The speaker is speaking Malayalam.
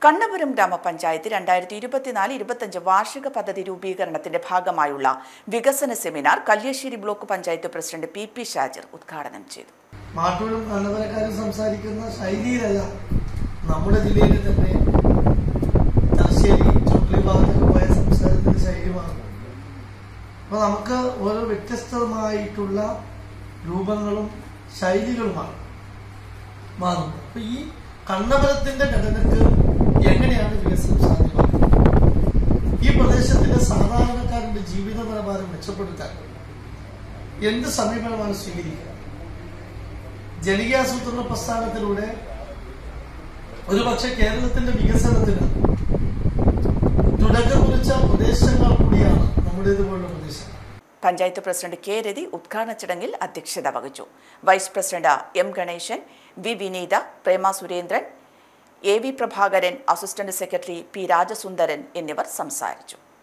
കണ്ണപുരം ഗ്രാമപഞ്ചായത്ത് രണ്ടായിരത്തി ഇരുപത്തിനാല് ഇരുപത്തഞ്ച് വാർഷിക പദ്ധതി രൂപീകരണത്തിന്റെ ഭാഗമായുള്ള വികസന seminar Kalliasseri block panchayat president P P Shajir ഉദ്ഘാടനം ചെയ്തു മാട്ടൂരും കണ്ണപരക്കാരും സംസാരിക്കുന്ന ശൈലിയിലല്ല നമ്മുടെ ജില്ലയിൽ തന്നെ തലശ്ശേരി ചുക്ലി ഭാഗത്തൊക്കെ പോയ സംസാരത്തിന്റെ ശൈലി മാറും അപ്പൊ നമുക്ക് ഓരോ വ്യത്യസ്തമായിട്ടുള്ള രൂപങ്ങളും ശൈലികളുമാണ് മാറുന്നത് അപ്പൊ ഈ കണ്ണപരത്തിന്റെ ഘടനക്ക് എങ്ങനെയാണ് വികസനം സാധ്യമാക്കുന്നത് ഈ പ്രദേശത്തിന്റെ സാധാരണക്കാരന്റെ ജീവിത നിലവാരം മെച്ചപ്പെടുത്താൻ എന്ത് സമീപനമാണ് സ്വീകരിക്കുക ജനകീയാസൂത്രണ പ്രസ്ഥാനത്തിലൂടെ ഒരുപക്ഷെ കേരളത്തിന്റെ വികസനത്തിന് തുടക്കം കുറിച്ച പ്രദേശങ്ങൾ കൂടിയാണ് നമ്മുടേതുപോലുള്ള പ്രദേശങ്ങൾ പഞ്ചായത്ത് പ്രസിഡന്റ് കെ രതി ഉദ്ഘാടന ചടങ്ങിൽ അധ്യക്ഷത വഹിച്ചു vice president M Ganesan V Vineetha Prema Surendran A V Prabhakaran assistant secretary P Rajasundaran എന്നിവർ സംസാരിച്ചു